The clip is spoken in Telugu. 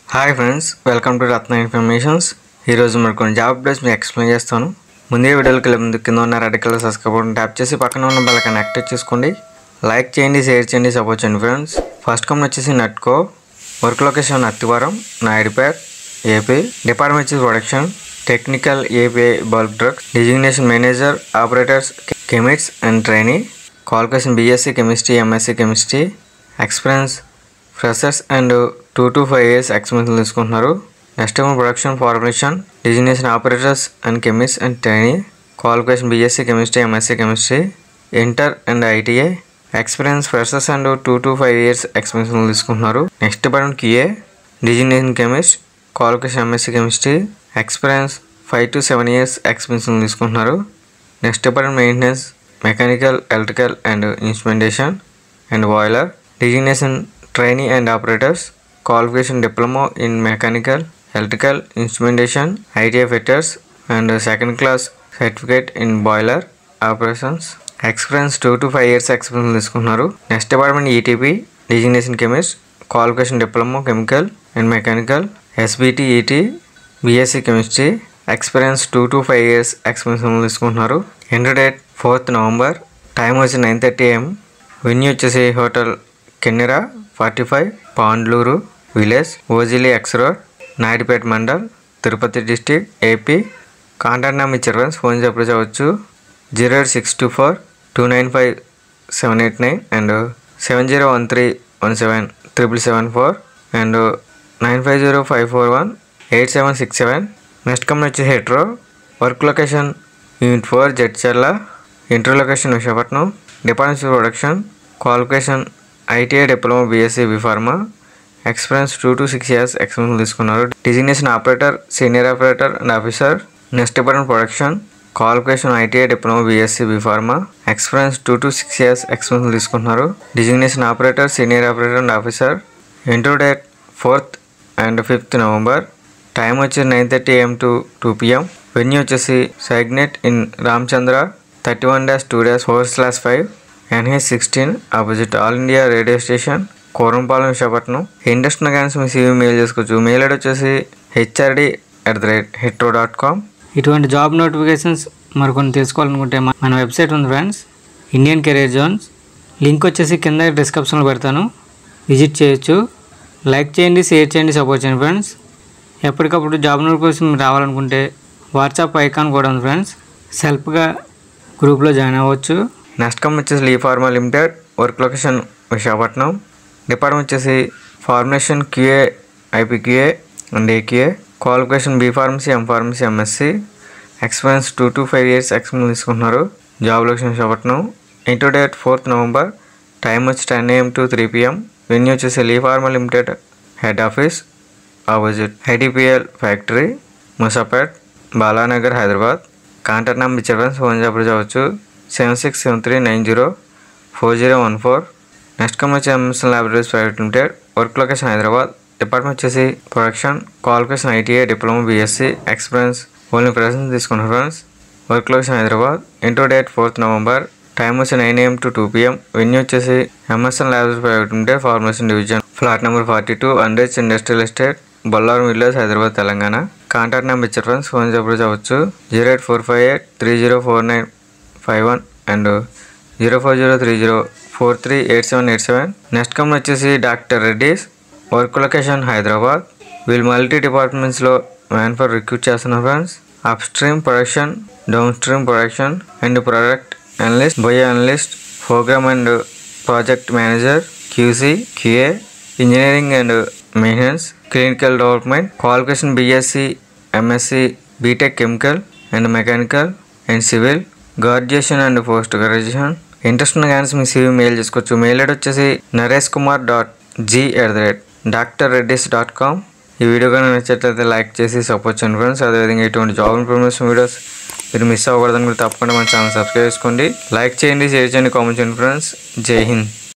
hi friends welcome to Ratna informations ఈరోజు మరి కొన్ని జాబ్ అప్డేట్స్ మీకు ఎక్స్ప్లెయిన్ చేస్తాను ముందే వీడియోకి వెళ్ళే ముందు కింద ఉన్న red colour subscribe button tap చేసి పక్కన ఉన్న బెల్ ఐకాన్ యాక్టివ్ చేసుకోండి లైక్ చేయండి షేర్ చేయండి సపోర్ట్ చేయండి ఫ్రెండ్స్ ఫస్ట్ కంపెనీ వచ్చేసి Natco work location Attivaram Naidupet AP department వచ్చేసి production technical API bulk drugs designation manager operators chemists and trainee qualification BSc chemistry MSc chemistry experience freshers and two to five years experience తీసుకుంటున్నారు నెక్స్ట్ ఏమో production formation designation operators and chemist and training qualification BSc chemistry MSc chemistry inter and ITI experience freshers and two to five years experience తీసుకుంటున్నారు next department QA designation chemist qualification MSc chemistry experience five to seven years experience తీసుకుంటున్నారు next department maintenance mechanical electrical and instrumentation and boiler designation trainee and operators qualification diploma in mechanical electrical instrumentation ITI fitters and second class certificate in boiler operations experience two to five years experience తీసుకున్నారు next department ETP designation chemist qualification diploma chemical and mechanical SBT ET BSc chemistry experience two to five years experience తీసుకుంటున్నారు enter date fourth November time వచ్చి నైన్ థర్టీ ఏఎం వెన్యూ వచ్చేసి హోటల్ కెన్నెరా forty five Pandluru village Ojili X road Naidupeta mandal Tirupati district AP contact number ఇచ్చారు ఫ్రెండ్స్ ఫోన్ చెప్పి చవచ్చు zero eight six two four two nine five seven eight nine and seven zero one three one seven triple seven four and nine five zero five four one eight seven six seven next company వచ్చి Hetero work location unit four Jadcherla inter location Visakhapatnam department production qualification ITI diploma BSc B Pharma experience two to six years experience తీసుకున్నారు designation operator senior operator and officer next department production qualification ITI diploma BSc B Pharma experience two to six years experience తీసుకుంటున్నారు designation operator senior operator and officer inter date fourth and fifth November time వచ్చి nine thirty AM to two PM venue వచ్చేసి Cygnet inn Ramachandra thirty one dash two dash four slash five NH sixteen opposite all India radio station Korampalem Visakhapatnam industry కానీ మీ సీవీ మెయిల్ చేసుకోవచ్చు మెయిల్ ఐడి వచ్చేసి HRD at the rate Hetero dot com ఇటువంటి జాబ్ నోటిఫికేషన్స్ మరికొన్ని తెలుసుకోవాలనుకుంటే మన- మన వెబ్సైట్ ఉంది friends Indian career zones link వచ్చేసి కింద డిస్క్రిప్షన్లో పెడతాను విజిట్ చేయొచ్చు లైక్ చేయండి షేర్ చేయండి సపోర్ట్ చేయండి ఫ్రెండ్స్ ఎప్పటికప్పుడు జాబ్ నోటిఫికేషన్ రావాలనుకుంటే వాట్సాప్ ఐకాన్ కూడా ఉంది ఫ్రెండ్స్ సెల్ఫ్గా గ్రూప్లో జాయిన్ అవ్వచ్చు నెక్స్ట్ కంపెనీ వచ్చేసి Lee Pharma limited work location Visakhapatnam department వచ్చేసి formation QA IPQA and AQA qualification B pharmacy M pharmacy MSc experience two to five years experience తీసుకుంటున్నారు job location Visakhapatnam inter date fourth November time వచ్చి ten AM to three PM venue వచ్చేసి Lee Pharma limited head office opposite IDPL factory Musapet Balanagar Hyderabad contact number ఇచ్చారు ఫ్రెండ్స్ ఫోన్ చెప్పి చదవచ్చు seven six seven three nine zero four zero one four next come వచ్చి MSN laboratories private limited work location Hyderabad department వచ్చేసి production qualification ITI diploma BSc experience only freshers తీసుకున్నారు friends work location Hyderabad into date fourth November time వచ్చి nine AM to two PM venue వచ్చేసి MSN laboratory private limited formation division flat number forty two అండ్రెడ్స్ industrial estate Bollaram village Hyderabad Telangana contact number ఇచ్చారు ఫ్రెండ్స్ ఫోన్ చెప్పి చదవచ్చు zero eight four five eight three zero four nine five one and zero four zero three zero four three eight seven eight seven next company వచ్చేసి doctor Reddy's work location Hyderabad వీళ్ళు మల్టీ డిపార్ట్మెంట్స్లో మ్యాన్ ఫర్ రిక్రూట్ చేస్తున్నారు friends up stream production down stream production and product analyst bio analyst program and project manager QC QA engineering and maintenance clinical development qualification BSc MSc BTech chemical and mechanical and civil graduation and post graduation interest ఉన్న కానీ మీ సివి మెయిల్ చేసుకోవచ్చు మెయిల్ ఐడి వచ్చేసి Naresh Kumar dot G at the rate doctor Reddy's dot com ఈ వీడియో కానీ నచ్చినట్లయితే లైక్ చేసి సపోర్ట్ చేయండి ఫ్రెండ్స్ అదేవిధంగా ఇటువంటి జాబ్ ఇన్ఫర్మేషన్ వీడియోస్ మీరు మిస్ అవ్వకూడదని కూడా తప్పకుండా మన ఛానల్ సబ్స్క్రైబ్ చేసుకోండి లైక్ చేయండి షేర్ చేయండి కామెంట్ చేయండి ఫ్రెండ్స్ జై హింద్